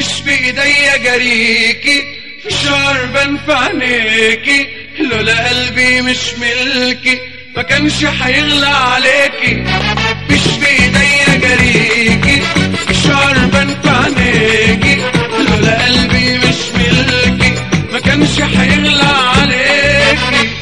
مش بايديا جريكي في شعر بنفع عينيكي لولا قلبي مش ملكي ما كانش هيغلى عليكي مش بايديا جريكي في شعر بنفع عينيكي لولا قلبي مش ملكي ما كانش هيغلى عليكي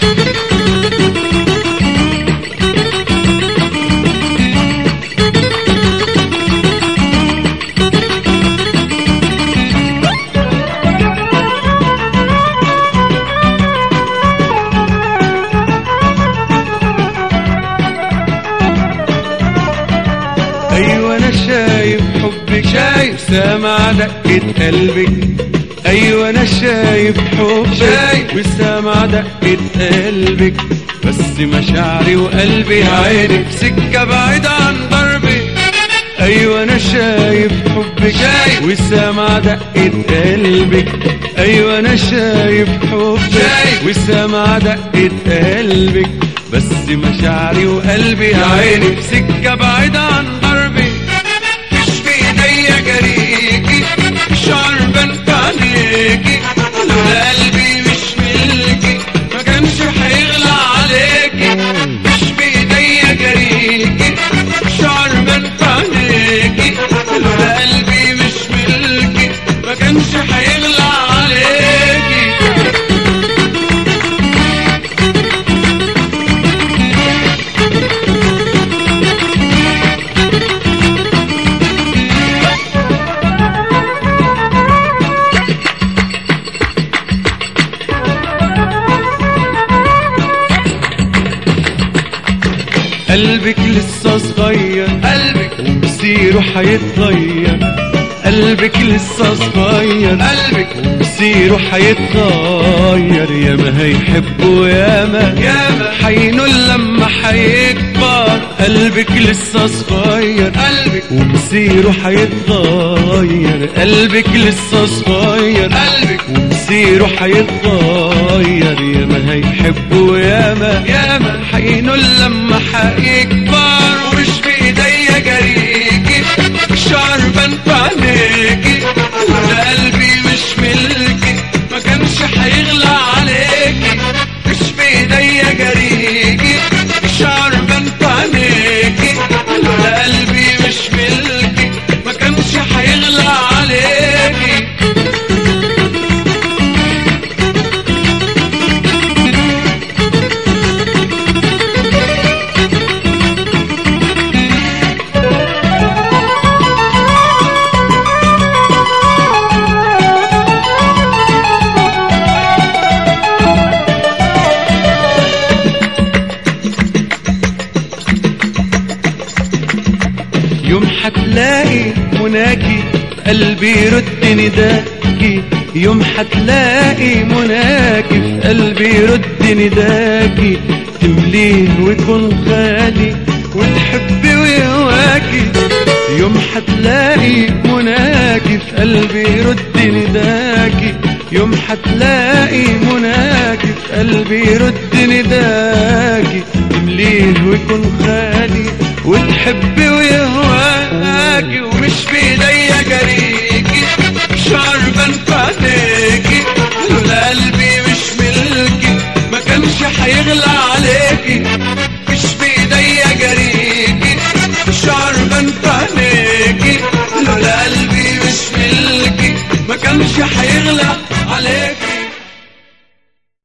ايوه انا شايف حبك شايف سامع دقة قلبك ايوه انا شايف حبك شايف. وسامع دقة قلبك بس مشاعري وقلبي عينك سكة بعيدة عن ضربي ايوه انا شايف حبك شايف. وسامع دقة قلبك ايوه انا شايف حبك شايف. وسامع دقة قلبك بس مشاعري وقلبي يا عيني عينك في سكة بعيدة عن ضربي مش بإيديا جريكي شعر بنت عينيكي لولا قلبي مش ملكي ما كانش هيغلى عليكي مش بإيديا جريكي شعر بنت عينيكي لولا قلبي مش ملكي ما كانش هيغلى عليكي قلبك لسه صغير قلبك ومصيره حيتغير قلبك لسه صغير قلبك مصيره حيتغير يا ما هيحبه يا ما ياما حينول لما حيكبر قلبك لسه صغير قلبك ومصيره حيتغير قلبك لسه صغير قلبك ومصيره حيتغير يا ما هيحبه يا ما ياما حينول لما يكبر ومش بايديا جريكي الشعر بنت عينيكي لولا قلبي مش ملكي ما كانش هيغلى عليكي مش بايديا جريكي الشعر بنت عينيكي لولا قلبي مش ملكي ما كانش هيغلى عليكي يوم حتلاقي مناكي في قلبي رد نداكي يوم حتلاقي مناكي في قلبي رد نداكي تمليه ويكون خالي وتحبي ويهواكي يوم حتلاقي مناكي في قلبي رد نداكي يوم حتلاقي مناكي في قلبي رد نداكي تمليه ويكون خالي وتحبي ويهواكي ومش بايديا جريكي شعر بنت عينيكي لولا قلبي مش ملكي ما كانش هيغلى عليكي مش بايديا جريكي شعر بنت عينيكي لولا قلبي مش ملكي ما كانش هيغلى عليكي